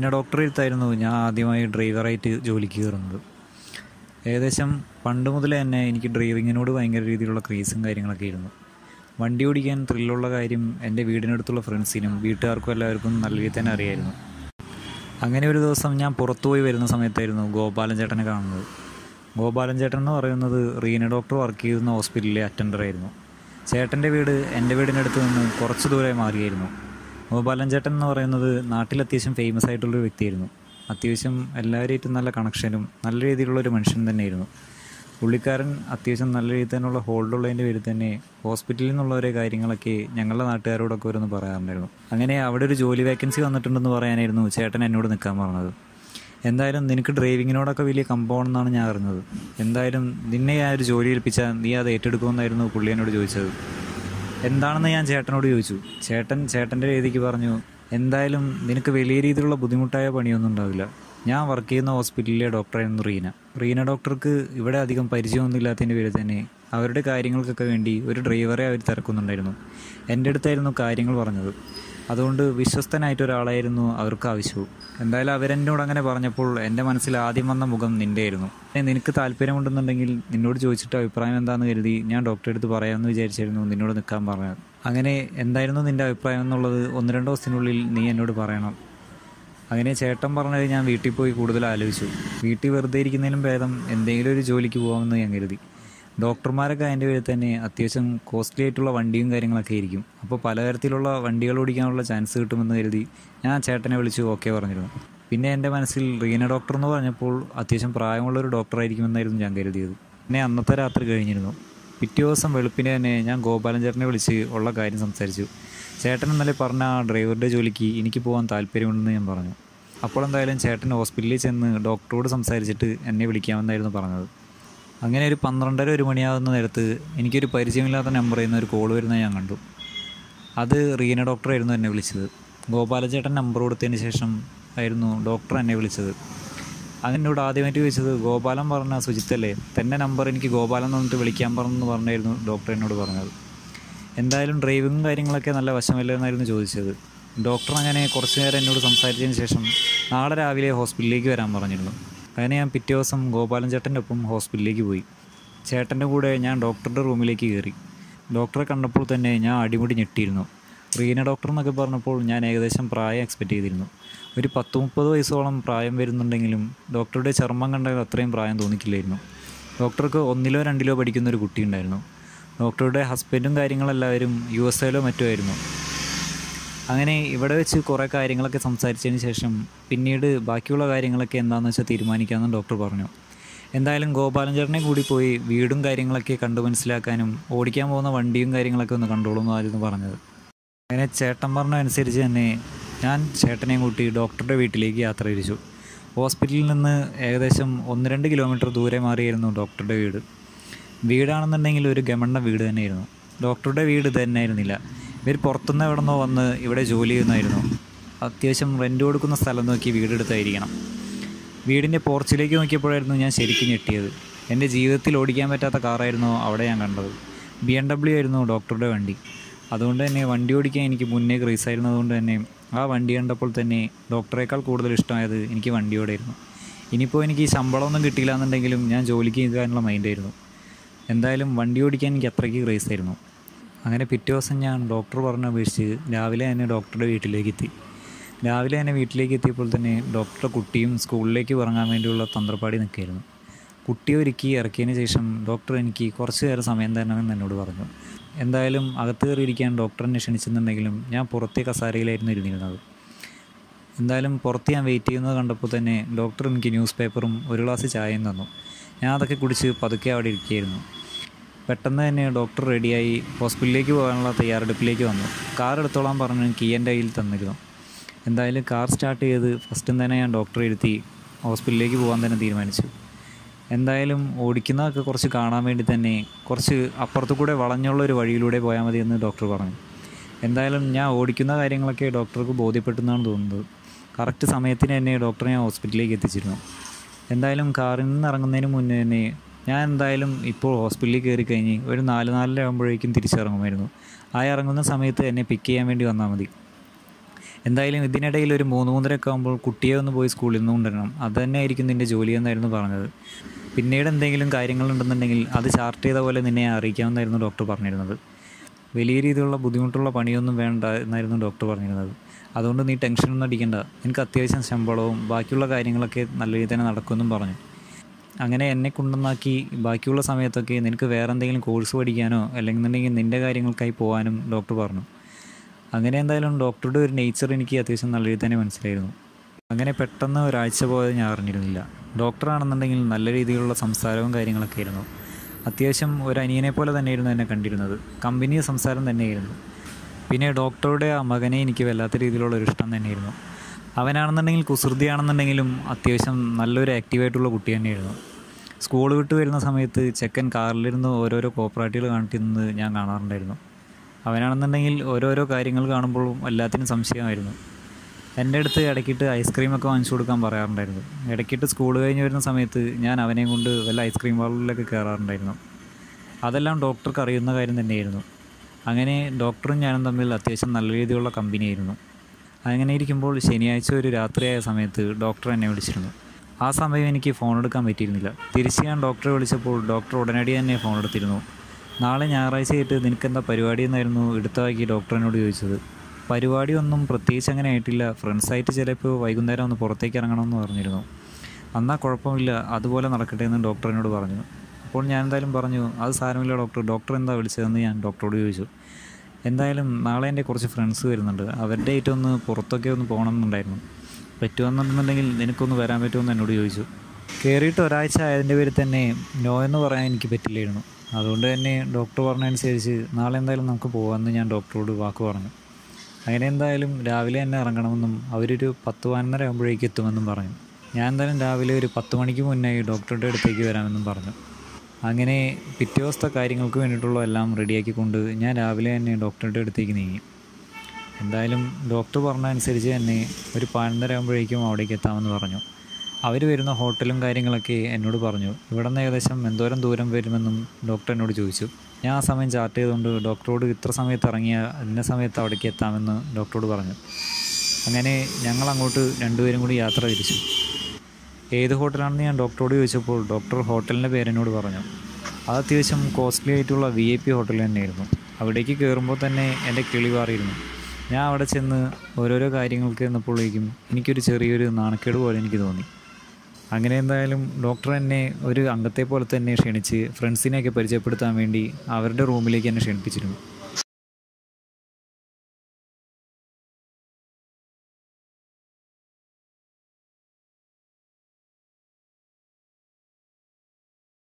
പിന്നെ ഡോക്ടറെ അടുത്തായിരുന്നു ഞാൻ ആദ്യമായി ഡ്രൈവറായിട്ട് ജോലിക്ക് കയറുന്നത് ഏകദേശം പണ്ട് മുതലേ തന്നെ എനിക്ക് ഡ്രൈവിങ്ങിനോട് ഭയങ്കര രീതിയിലുള്ള ക്രേസും കാര്യങ്ങളൊക്കെ ആയിരുന്നു വണ്ടി ഓടിക്കാൻ ത്രില്ലുള്ള കാര്യം എൻ്റെ വീടിനടുത്തുള്ള ഫ്രണ്ട്സിനും വീട്ടുകാർക്കും എല്ലാവർക്കും നല്ല രീതിയിൽ തന്നെ അറിയായിരുന്നു അങ്ങനെ ഒരു ദിവസം ഞാൻ പുറത്തു പോയി വരുന്ന സമയത്തായിരുന്നു ഗോപാലൻ ചേട്ടനെ കാണുന്നത് ഗോപാലൻ ചേട്ടൻ എന്ന് പറയുന്നത് റീന ഡോക്ടർ വർക്ക് ചെയ്യുന്ന ഹോസ്പിറ്റലിലെ അറ്റൻഡറായിരുന്നു ചേട്ടൻ്റെ വീട് എൻ്റെ വീടിനടുത്ത് നിന്ന് കുറച്ച് ദൂരെ മാറിയായിരുന്നു ഗോപാലൻ ചേട്ടൻ എന്ന് പറയുന്നത് നാട്ടിൽ അത്യാവശ്യം ഫേമസ് ആയിട്ടുള്ളൊരു വ്യക്തിയായിരുന്നു അത്യാവശ്യം എല്ലാവരുമായിട്ടും നല്ല കണക്ഷനും നല്ല രീതിയിലുള്ള ഒരു മനുഷ്യൻ തന്നെയായിരുന്നു പുള്ളിക്കാരൻ അത്യാവശ്യം നല്ല രീതിയിൽ തന്നെയുള്ള ഹോൾഡുള്ളതിൻ്റെ പേരിൽ തന്നെ ഹോസ്പിറ്റലിൽ നിന്നുള്ള ഓരോ കാര്യങ്ങളൊക്കെ ഞങ്ങളുടെ നാട്ടുകാരോടൊക്കെ ഓരോന്ന് പറയാറുണ്ടായിരുന്നു അങ്ങനെ അവിടെ ഒരു ജോലി വേക്കൻസി വന്നിട്ടുണ്ടെന്ന് പറയാനായിരുന്നു ചേട്ടൻ എന്നോട് നിൽക്കാൻ പറഞ്ഞത് എന്തായാലും നിനക്ക് ഡ്രൈവിങ്ങിനോടൊക്കെ വലിയ കമ്പമാണെന്നാണ് ഞാൻ അറിഞ്ഞത് എന്തായാലും നിന്നെ ആ ഒരു ജോലി ഏൽപ്പിച്ചാൽ നീ അത് ഏറ്റെടുക്കുമെന്നായിരുന്നു പുള്ളി എന്നോട് ചോദിച്ചത് എന്താണെന്ന് ഞാൻ ചേട്ടനോട് ചോദിച്ചു ചേട്ടൻ ചേട്ടൻ്റെ രീതിക്ക് പറഞ്ഞു എന്തായാലും നിനക്ക് വലിയ രീതിയിലുള്ള ബുദ്ധിമുട്ടായ പണിയൊന്നും ഉണ്ടാവില്ല ഞാൻ വർക്ക് ചെയ്യുന്ന ഹോസ്പിറ്റലിലെ ഡോക്ടറായിരുന്നു റീന റീന ഡോക്ടർക്ക് ഇവിടെ അധികം പരിചയമൊന്നും ഇല്ലാത്തതിൻ്റെ പേരിൽ തന്നെ അവരുടെ കാര്യങ്ങൾക്കൊക്കെ വേണ്ടി ഒരു ഡ്രൈവറെ അവർ തിരക്കുന്നുണ്ടായിരുന്നു എൻ്റെ അടുത്തായിരുന്നു കാര്യങ്ങൾ പറഞ്ഞത് അതുകൊണ്ട് വിശ്വസ്തനായിട്ട് ഒരാളായിരുന്നു അവർക്ക് ആവശ്യവും എന്തായാലും അവരെന്നോട് അങ്ങനെ പറഞ്ഞപ്പോൾ എൻ്റെ മനസ്സിൽ ആദ്യം വന്ന മുഖം നിൻ്റെ ആയിരുന്നു നിനക്ക് താല്പര്യമുണ്ടെന്നുണ്ടെങ്കിൽ നിന്നോട് ചോദിച്ചിട്ട് അഭിപ്രായം എന്താണെന്ന് കരുതി ഞാൻ ഡോക്ടറെ അടുത്ത് പറയാമെന്ന് വിചാരിച്ചായിരുന്നു നിന്നോട് നിൽക്കാൻ പറഞ്ഞത് അങ്ങനെ എന്തായിരുന്നു നിൻ്റെ അഭിപ്രായം എന്നുള്ളത് ഒന്ന് രണ്ട് ദിവസത്തിനുള്ളിൽ നീ എന്നോട് പറയണം അങ്ങനെ ചേട്ടൻ പറഞ്ഞത് ഞാൻ വീട്ടിൽ പോയി കൂടുതൽ ആലോചിച്ചു വീട്ടിൽ വെറുതെ ഇരിക്കുന്നതിലും ഭേദം എന്തെങ്കിലും ഒരു ജോലിക്ക് പോകാമെന്ന് ഞാൻ കരുതി ഡോക്ടർമാരൊക്കെ അതിൻ്റെ പേരിൽ തന്നെ അത്യാവശ്യം കോസ്റ്റ്ലി ആയിട്ടുള്ള വണ്ടിയും കാര്യങ്ങളൊക്കെ ആയിരിക്കും അപ്പോൾ പലതരത്തിലുള്ള വണ്ടികൾ ഓടിക്കാനുള്ള ചാൻസ് കിട്ടുമെന്ന് കരുതി ഞാൻ ചേട്ടനെ വിളിച്ച് ഓക്കെ പറഞ്ഞിരുന്നു പിന്നെ എൻ്റെ മനസ്സിൽ റീന ഡോക്ടർ എന്ന് പറഞ്ഞപ്പോൾ അത്യാവശ്യം പ്രായമുള്ള ഒരു ഡോക്ടറായിരിക്കുമെന്നായിരുന്നു ഞാൻ കരുതിയത് പിന്നെ അന്നത്തെ രാത്രി കഴിഞ്ഞിരുന്നു പിറ്റേ ദിവസം വെളുപ്പിന് തന്നെ ഞാൻ ഗോപാലൻ ചേട്ടനെ വിളിച്ച് ഉള്ള കാര്യം സംസാരിച്ചു ചേട്ടൻ ഇന്നലെ പറഞ്ഞ ആ ഡ്രൈവറുടെ ജോലിക്ക് എനിക്ക് പോകാൻ താല്പര്യമുണ്ടെന്ന് ഞാൻ പറഞ്ഞു അപ്പോൾ എന്തായാലും ചേട്ടൻ ഹോസ്പിറ്റലിൽ ചെന്ന് ഡോക്ടറോട് സംസാരിച്ചിട്ട് എന്നെ വിളിക്കാമെന്നായിരുന്നു പറഞ്ഞത് അങ്ങനെ ഒരു പന്ത്രണ്ടര ഒരു മണിയാകുന്ന നേരത്ത് എനിക്കൊരു പരിചയമില്ലാത്ത നമ്പറിൽ നിന്ന് ഒരു കോൾ വരുന്നത് ഞാൻ കണ്ടു അത് റീന ഡോക്ടറായിരുന്നു എന്നെ വിളിച്ചത് ഗോപാലചേട്ടൻ നമ്പർ കൊടുത്തതിന് ശേഷം ആയിരുന്നു ഡോക്ടർ എന്നെ വിളിച്ചത് അതിനോട് ആദ്യമായിട്ട് ചോദിച്ചത് ഗോപാലൻ പറഞ്ഞ സുജിത്തല്ലേ തൻ്റെ നമ്പർ എനിക്ക് ഗോപാലൻ തന്നിട്ട് വിളിക്കാൻ പറഞ്ഞെന്ന് പറഞ്ഞായിരുന്നു ഡോക്ടർ എന്നോട് പറഞ്ഞത് എന്തായാലും ഡ്രൈവിങ്ങും കാര്യങ്ങളൊക്കെ നല്ല വശമല്ലേ എന്നായിരുന്നു ചോദിച്ചത് ഡോക്ടർ അങ്ങനെ കുറച്ച് നേരം എന്നോട് സംസാരിച്ചതിന് ശേഷം നാളെ രാവിലെ ഹോസ്പിറ്റലിലേക്ക് വരാൻ പറഞ്ഞിരുന്നു അങ്ങനെ ഞാൻ പിറ്റേ ദിവസം ഗോപാലൻ ചേട്ടൻ്റെ ഒപ്പം ഹോസ്പിറ്റലിലേക്ക് പോയി ചേട്ടൻ്റെ കൂടെ ഞാൻ ഡോക്ടറുടെ റൂമിലേക്ക് കയറി ഡോക്ടറെ കണ്ടപ്പോൾ തന്നെ ഞാൻ അടിമുടി ഞെട്ടിയിരുന്നു റീന ഡോക്ടർ എന്നൊക്കെ പറഞ്ഞപ്പോൾ ഞാൻ ഏകദേശം പ്രായം എക്സ്പെക്റ്റ് ചെയ്തിരുന്നു ഒരു പത്ത് മുപ്പത് വയസ്സോളം പ്രായം വരുന്നുണ്ടെങ്കിലും ഡോക്ടറുടെ ചർമ്മം കണ്ടാൽ അത്രയും പ്രായം തോന്നിക്കില്ലായിരുന്നു ഡോക്ടർക്ക് ഒന്നിലോ രണ്ടിലോ പഠിക്കുന്ന ഒരു കുട്ടി ഉണ്ടായിരുന്നു ഡോക്ടറുടെ ഹസ്ബൻഡും കാര്യങ്ങളെല്ലാവരും യു എസ് എയിലോ മറ്റോ ആയിരുന്നു അങ്ങനെ ഇവിടെ വെച്ച് കുറേ കാര്യങ്ങളൊക്കെ സംസാരിച്ചതിന് ശേഷം പിന്നീട് ബാക്കിയുള്ള കാര്യങ്ങളൊക്കെ എന്താണെന്ന് വെച്ചാൽ തീരുമാനിക്കാമെന്ന് ഡോക്ടർ പറഞ്ഞു എന്തായാലും ഗോപാലൻ ചേട്ടനെ കൂടി പോയി വീടും കാര്യങ്ങളൊക്കെ കണ്ടു മനസ്സിലാക്കാനും ഓടിക്കാൻ പോകുന്ന വണ്ടിയും കാര്യങ്ങളൊക്കെ ഒന്ന് കണ്ടോളുമെന്നായിരുന്നു പറഞ്ഞത് അങ്ങനെ ചേട്ടൻ പറഞ്ഞ അനുസരിച്ച് തന്നെ ഞാൻ ചേട്ടനെയും കൂട്ടി ഡോക്ടറുടെ വീട്ടിലേക്ക് യാത്ര തിരിച്ചു ഹോസ്പിറ്റലിൽ നിന്ന് ഏകദേശം ഒന്ന് രണ്ട് കിലോമീറ്റർ ദൂരെ മാറിയായിരുന്നു ഡോക്ടറുടെ വീട് വീടാണെന്നുണ്ടെങ്കിൽ ഒരു ഗമണ്ണ വീട് തന്നെയായിരുന്നു ഡോക്ടറുടെ വീട് ഇത് തന്നെയായിരുന്നില്ല ഇവർ പുറത്തുനിന്ന് എവിടെ നിന്നോ വന്ന് ഇവിടെ ജോലി ചെയ്യുന്നതായിരുന്നു അത്യാവശ്യം റെൻ്റ് കൊടുക്കുന്ന സ്ഥലം നോക്കി വീടെടുത്തായിരിക്കണം വീടിൻ്റെ പോർച്ചിലേക്ക് നോക്കിയപ്പോഴായിരുന്നു ഞാൻ ശരിക്കും ഞെട്ടിയത് എൻ്റെ ജീവിതത്തിൽ ഓടിക്കാൻ പറ്റാത്ത കാറായിരുന്നു അവിടെ ഞാൻ കണ്ടത് ബി എം ഡബ്ല്യു ആയിരുന്നു ഡോക്ടറുടെ വണ്ടി അതുകൊണ്ട് തന്നെ വണ്ടി ഓടിക്കാൻ എനിക്ക് മുന്നേ ക്രേസ് ആയിരുന്നതുകൊണ്ട് തന്നെ ആ വണ്ടി കണ്ടപ്പോൾ തന്നെ ഡോക്ടറേക്കാൾ കൂടുതൽ ഇഷ്ടമായത് എനിക്ക് വണ്ടിയോടായിരുന്നു ഇനിയിപ്പോൾ എനിക്ക് ഈ ശമ്പളമൊന്നും കിട്ടിയില്ല എന്നുണ്ടെങ്കിലും ഞാൻ ജോലിക്ക് നിൽക്കാനുള്ള മൈൻഡായിരുന്നു എന്തായാലും വണ്ടി ഓടിക്കാൻ എനിക്ക് അത്രയ്ക്ക് ക്രേസ് ആയിരുന്നു അങ്ങനെ പിറ്റേ ദിവസം ഞാൻ ഡോക്ടർ പറഞ്ഞ അപേക്ഷിച്ച് രാവിലെ തന്നെ ഡോക്ടറുടെ വീട്ടിലേക്ക് എത്തി രാവിലെ തന്നെ വീട്ടിലേക്ക് എത്തിയപ്പോൾ തന്നെ ഡോക്ടറുടെ കുട്ടിയും സ്കൂളിലേക്ക് ഇറങ്ങാൻ വേണ്ടിയുള്ള തന്ത്രപ്പാടി നിൽക്കുകയായിരുന്നു കുട്ടിയെ ഒരുക്കി ഇറക്കിയതിന് ശേഷം ഡോക്ടർ എനിക്ക് കുറച്ച് നേരം സമയം തരണമെന്ന് എന്നോട് പറഞ്ഞു എന്തായാലും അകത്ത് കയറിയിരിക്കാൻ ഡോക്ടർ എന്നെ ക്ഷണിച്ചെന്നുണ്ടെങ്കിലും ഞാൻ പുറത്തെ കസാരയിലായിരുന്നു ഇരുന്നിരുന്നത് എന്തായാലും പുറത്ത് ഞാൻ വെയിറ്റ് ചെയ്യുന്നത് കണ്ടപ്പോൾ തന്നെ ഡോക്ടർ എനിക്ക് ന്യൂസ് പേപ്പറും ഒരു ഗ്ലാസ് ചായയും തന്നു ഞാൻ അതൊക്കെ കുടിച്ച് പതുക്കെ അവിടെ ഇരിക്കുകയായിരുന്നു പെട്ടെന്ന് തന്നെ ഡോക്ടർ റെഡിയായി ഹോസ്പിറ്റലിലേക്ക് പോകാനുള്ള തയ്യാറെടുപ്പിലേക്ക് വന്നു കാർ എടുത്തോളാൻ പറഞ്ഞ് കീ എൻ്റെ കയ്യിൽ തന്നിരുന്നു എന്തായാലും കാർ സ്റ്റാർട്ട് ചെയ്ത് ഫസ്റ്റും തന്നെ ഞാൻ ഡോക്ടറെ ഇരുത്തി ഹോസ്പിറ്റലിലേക്ക് പോകാൻ തന്നെ തീരുമാനിച്ചു എന്തായാലും ഓടിക്കുന്നതൊക്കെ കുറച്ച് കാണാൻ വേണ്ടി തന്നെ കുറച്ച് അപ്പുറത്തു കൂടെ വളഞ്ഞുള്ള ഒരു വഴിയിലൂടെ പോയാൽ മതി എന്ന് ഡോക്ടർ പറഞ്ഞു എന്തായാലും ഞാൻ ഓടിക്കുന്ന കാര്യങ്ങളൊക്കെ ഡോക്ടർക്ക് ബോധ്യപ്പെട്ടെന്നാണ് തോന്നുന്നത് കറക്റ്റ് സമയത്തിന് തന്നെ ഡോക്ടറെ ഞാൻ ഹോസ്പിറ്റലിലേക്ക് എത്തിച്ചിരുന്നു എന്തായാലും കാറിൽ നിന്ന് ഇറങ്ങുന്നതിന് മുന്നേ തന്നെ ഞാൻ എന്തായാലും ഇപ്പോൾ ഹോസ്പിറ്റലിൽ കയറി കഴിഞ്ഞ് ഒരു നാല് നാലര ആകുമ്പോഴേക്കും തിരിച്ചിറങ്ങുമായിരുന്നു ആ ഇറങ്ങുന്ന സമയത്ത് എന്നെ പിക്ക് ചെയ്യാൻ വേണ്ടി വന്നാൽ മതി എന്തായാലും ഇതിനിടയിൽ ഒരു മൂന്ന് മൂന്നരയൊക്കെ ആകുമ്പോൾ കുട്ടിയെ ഒന്ന് പോയി സ്കൂളിൽ നിന്ന് കൊണ്ടുവരണം അത് തന്നെ ആയിരിക്കും നിൻ്റെ ജോലി എന്നായിരുന്നു പറഞ്ഞത് പിന്നീട് എന്തെങ്കിലും കാര്യങ്ങളുണ്ടെന്നുണ്ടെങ്കിൽ അത് ചാർട്ട് ചെയ്ത പോലെ നിന്നെ അറിയിക്കാമെന്നായിരുന്നു ഡോക്ടർ പറഞ്ഞിരുന്നത് വലിയ രീതിയിലുള്ള ബുദ്ധിമുട്ടുള്ള പണിയൊന്നും വേണ്ട എന്നായിരുന്നു ഡോക്ടർ പറഞ്ഞിരുന്നത് അതുകൊണ്ട് നീ ടെൻഷനൊന്നും അടിക്കണ്ട നിനക്ക് അത്യാവശ്യം ശമ്പളവും ബാക്കിയുള്ള കാര്യങ്ങളൊക്കെ നല്ല രീതിയിൽ തന്നെ നടക്കുമെന്നും പറഞ്ഞു അങ്ങനെ എന്നെ കൊണ്ടുവന്നാക്കി ബാക്കിയുള്ള സമയത്തൊക്കെ നിനക്ക് വേറെ എന്തെങ്കിലും കോഴ്സ് പഠിക്കാനോ അല്ലെന്നുണ്ടെങ്കിൽ നിൻ്റെ കാര്യങ്ങൾക്കായി പോകാനും ഡോക്ടർ പറഞ്ഞു അങ്ങനെ എന്തായാലും ഡോക്ടറുടെ ഒരു നേച്ചർ എനിക്ക് അത്യാവശ്യം നല്ല രീതിയിൽ തന്നെ മനസ്സിലായിരുന്നു അങ്ങനെ പെട്ടെന്ന് ഒരാഴ്ച പോയത് ഞാൻ അറിഞ്ഞിരുന്നില്ല ഡോക്ടറാണെന്നുണ്ടെങ്കിൽ നല്ല രീതിയിലുള്ള സംസാരവും കാര്യങ്ങളൊക്കെ ആയിരുന്നു അത്യാവശ്യം ഒരു അനിയനെ പോലെ തന്നെയായിരുന്നു എന്നെ കണ്ടിരുന്നത് കമ്പനി സംസാരം തന്നെയായിരുന്നു പിന്നെ ഡോക്ടറുടെ ആ മകനെ എനിക്ക് വല്ലാത്ത രീതിയിലുള്ള ഒരു ഇഷ്ടം തന്നെയായിരുന്നു അവനാണെന്നുണ്ടെങ്കിൽ കുസൃതിയാണെന്നുണ്ടെങ്കിലും അത്യാവശ്യം നല്ലൊരു ആക്റ്റീവായിട്ടുള്ള കുട്ടി തന്നെയായിരുന്നു സ്കൂൾ വിട്ട് വരുന്ന സമയത്ത് ചെക്കൻ കാറിലിരുന്ന് ഓരോരോ കോപ്പറേറ്റീവ് കാണിക്കുന്നത് ഞാൻ കാണാറുണ്ടായിരുന്നു അവനാണെന്നുണ്ടെങ്കിൽ ഓരോരോ കാര്യങ്ങൾ കാണുമ്പോഴും എല്ലാത്തിനും സംശയമായിരുന്നു എൻ്റെ അടുത്ത് ഇടയ്ക്കിട്ട് ഐസ്ക്രീമൊക്കെ വാങ്ങിച്ചു കൊടുക്കാൻ പറയാറുണ്ടായിരുന്നു ഇടയ്ക്കിട്ട് സ്കൂൾ കഴിഞ്ഞ് വരുന്ന സമയത്ത് ഞാൻ അവനെയും കൊണ്ട് വല്ല ഐസ്ക്രീം പാർലറിലൊക്കെ കയറാറുണ്ടായിരുന്നു അതെല്ലാം ഡോക്ടർക്ക് അറിയുന്ന കാര്യം തന്നെയായിരുന്നു അങ്ങനെ ഡോക്ടറും ഞാനും തമ്മിൽ അത്യാവശ്യം നല്ല രീതിയിലുള്ള കമ്പനിയായിരുന്നു അങ്ങനെ ഇരിക്കുമ്പോൾ ശനിയാഴ്ച ഒരു രാത്രിയായ സമയത്ത് ഡോക്ടർ എന്നെ വിളിച്ചിരുന്നു ആ സമയം എനിക്ക് ഫോൺ എടുക്കാൻ പറ്റിയിരുന്നില്ല തിരിച്ച് ഞാൻ ഡോക്ടറെ വിളിച്ചപ്പോൾ ഡോക്ടർ ഉടനടി തന്നെ ഫോൺ എടുത്തിരുന്നു നാളെ ഞായറാഴ്ച ആയിട്ട് നിനക്കെന്താ പരിപാടി എന്നായിരുന്നു എടുത്തവാക്കി ഡോക്ടർ എന്നോട് ചോദിച്ചത് പരിപാടി ഒന്നും പ്രത്യേകിച്ച് അങ്ങനെ ആയിട്ടില്ല ഫ്രണ്ട്സായിട്ട് ചിലപ്പോൾ വൈകുന്നേരം ഒന്ന് പുറത്തേക്ക് ഇറങ്ങണമെന്ന് പറഞ്ഞിരുന്നു എന്നാൽ കുഴപ്പമില്ല അതുപോലെ നടക്കട്ടെ എന്ന് ഡോക്ടർ എന്നോട് പറഞ്ഞു അപ്പോൾ ഞാൻ എന്തായാലും പറഞ്ഞു അത് സാരമില്ല ഡോക്ടർ ഡോക്ടർ എന്താ വിളിച്ചതെന്ന് ഞാൻ ഡോക്ടറോട് ചോദിച്ചു എന്തായാലും നാളെ എൻ്റെ കുറച്ച് ഫ്രണ്ട്സ് വരുന്നുണ്ട് അവരുടെ ആയിട്ട് ഒന്ന് പുറത്തൊക്കെ ഒന്ന് പോകണം എന്നുണ്ടായിരുന്നു പറ്റുമെന്നുണ്ടെന്നുണ്ടെങ്കിൽ നിനക്കൊന്ന് വരാൻ പറ്റുമെന്ന് എന്നോട് ചോദിച്ചു കയറിയിട്ട് ഒരാഴ്ച ആയതിൻ്റെ പേരിൽ തന്നെ നോ എന്ന് പറയാൻ എനിക്ക് പറ്റില്ലായിരുന്നു അതുകൊണ്ട് തന്നെ ഡോക്ടർ പറഞ്ഞതനുസരിച്ച് നാളെ എന്തായാലും നമുക്ക് പോകാമെന്ന് ഞാൻ ഡോക്ടറോട് വാക്ക് പറഞ്ഞു അങ്ങനെ എന്തായാലും രാവിലെ തന്നെ ഇറങ്ങണമെന്നും അവരൊരു പത്ത് പതിനൊന്നര ആകുമ്പോഴേക്ക് എത്തുമെന്നും പറഞ്ഞു ഞാൻ എന്തായാലും രാവിലെ ഒരു പത്ത് മണിക്ക് മുന്നേ ഡോക്ടറുടെ അടുത്തേക്ക് വരാമെന്നും പറഞ്ഞു അങ്ങനെ പിറ്റേ ദിവസത്തെ കാര്യങ്ങൾക്ക് വേണ്ടിയിട്ടുള്ള എല്ലാം റെഡിയാക്കിക്കൊണ്ട് ഞാൻ രാവിലെ തന്നെ ഡോക്ടറുടെ അടുത്തേക്ക് നീങ്ങി എന്തായാലും ഡോക്ടർ പറഞ്ഞ അനുസരിച്ച് തന്നെ ഒരു പതിനൊന്നര ആകുമ്പോഴേക്കും അവിടേക്ക് എത്താമെന്ന് പറഞ്ഞു അവർ വരുന്ന ഹോട്ടലും കാര്യങ്ങളൊക്കെ എന്നോട് പറഞ്ഞു ഇവിടെ നിന്ന് ഏകദേശം എന്തോരം ദൂരം വരുമെന്നും ഡോക്ടർ എന്നോട് ചോദിച്ചു ഞാൻ ആ സമയം ചാർട്ട് ചെയ്തുകൊണ്ട് ഡോക്ടറോട് ഇത്ര സമയത്ത് ഇറങ്ങിയ ഇന്ന സമയത്ത് അവിടേക്ക് എത്താമെന്ന് ഡോക്ടറോട് പറഞ്ഞു അങ്ങനെ ഞങ്ങൾ അങ്ങോട്ട് രണ്ടുപേരും കൂടി യാത്ര തിരിച്ചു ഏത് ഹോട്ടലാണെന്ന് ഞാൻ ഡോക്ടറോട് ചോദിച്ചപ്പോൾ ഡോക്ടർ ഹോട്ടലിൻ്റെ പേരെന്നോട് പറഞ്ഞു അത് അത്യാവശ്യം കോസ്റ്റ്ലി ആയിട്ടുള്ള വി ഐ പി ഹോട്ടൽ തന്നെയായിരുന്നു അവിടേക്ക് കയറുമ്പോൾ തന്നെ എൻ്റെ കിളി മാറിയിരുന്നു ഞാൻ അവിടെ ചെന്ന് ഓരോരോ കാര്യങ്ങൾക്ക് എന്നപ്പോഴേക്കും എനിക്കൊരു ചെറിയൊരു നാണക്കേട് പോലെ എനിക്ക് തോന്നി അങ്ങനെ എന്തായാലും ഡോക്ടർ എന്നെ ഒരു അംഗത്തെ പോലെ തന്നെ ക്ഷണിച്ച് ഫ്രണ്ട്സിനെയൊക്കെ പരിചയപ്പെടുത്താൻ വേണ്ടി അവരുടെ റൂമിലേക്ക് എന്നെ ക്ഷണിപ്പിച്ചിരുന്നു